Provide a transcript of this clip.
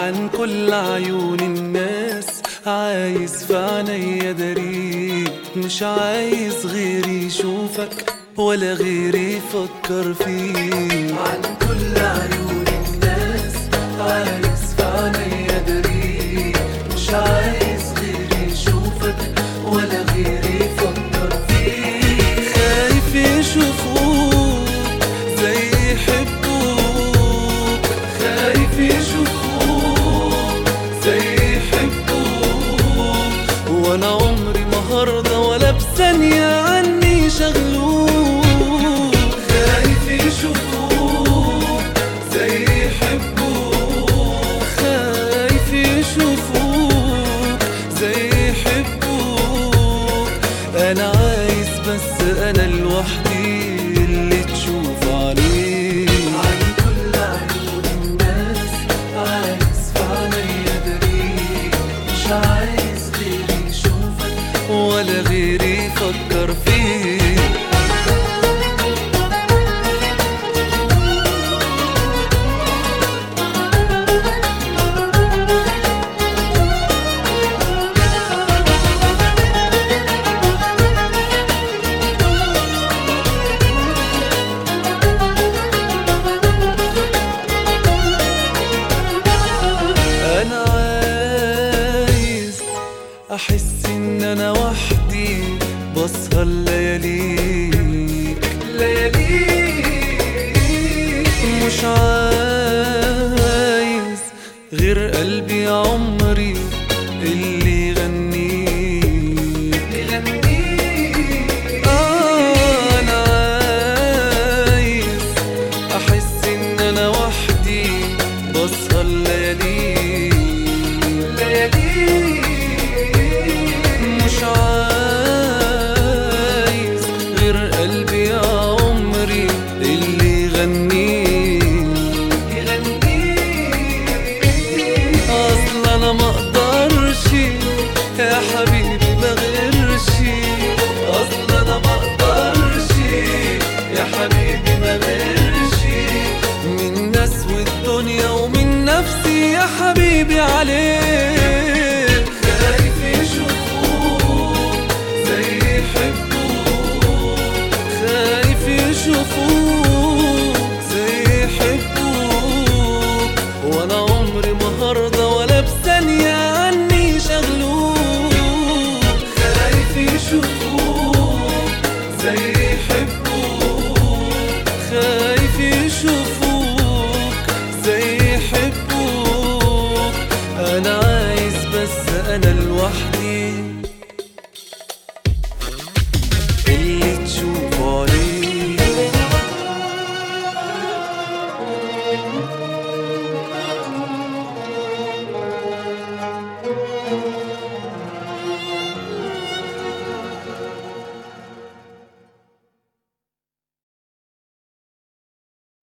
عن كل عيون الناس عايز في عينيا داريك مش عايز غيري يشوفك ولا غيري يفكر فيك عن كل عيون الناس عايز في عينيا داريك مش عايز غيري يشوفك ولا غيري يفكر فيك خايف يشوفوك زي يحبوك خايف يشوفوك زي يحبوك وانا عمري ما هرضى ولا بثانية عني شغلوك خايف يشوفوك زي يحبوك خايف يشوفوك زي يحبوك انا عايز بس انا لوحدي اللي تشوف عليه عن كل عيون الناس عايز في عينيا داريك مش عايز غيري يشوفك ولا غيري يفكر فيك انا عايز احس ان انا وحدي بسهر لياليك لياليك مش عايز غير قلبي يا عمري اللي يغنيك يغنيك آه انا عايز احس ان انا وحدي بسهر لياليك